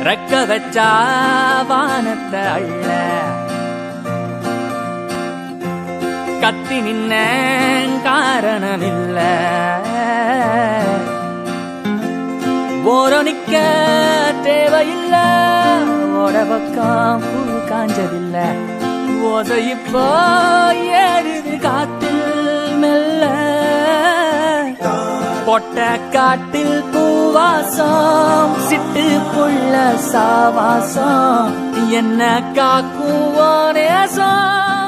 ரெக்க வச்சா வானத்தை அள்ள கத்தி நின்ன காரணமில்ல ஓரணிக்க தேவையில்ல ஓட பக்கம் பூ காஞ்சதில்ல ஓசை இப்போ ஏறுது காத்தில் மெல்ல பொட்ட காட்டில் பூவாசம் சிட்டு புள்ள சாவாசம் என்ன காக்கும் ஓ நேசம்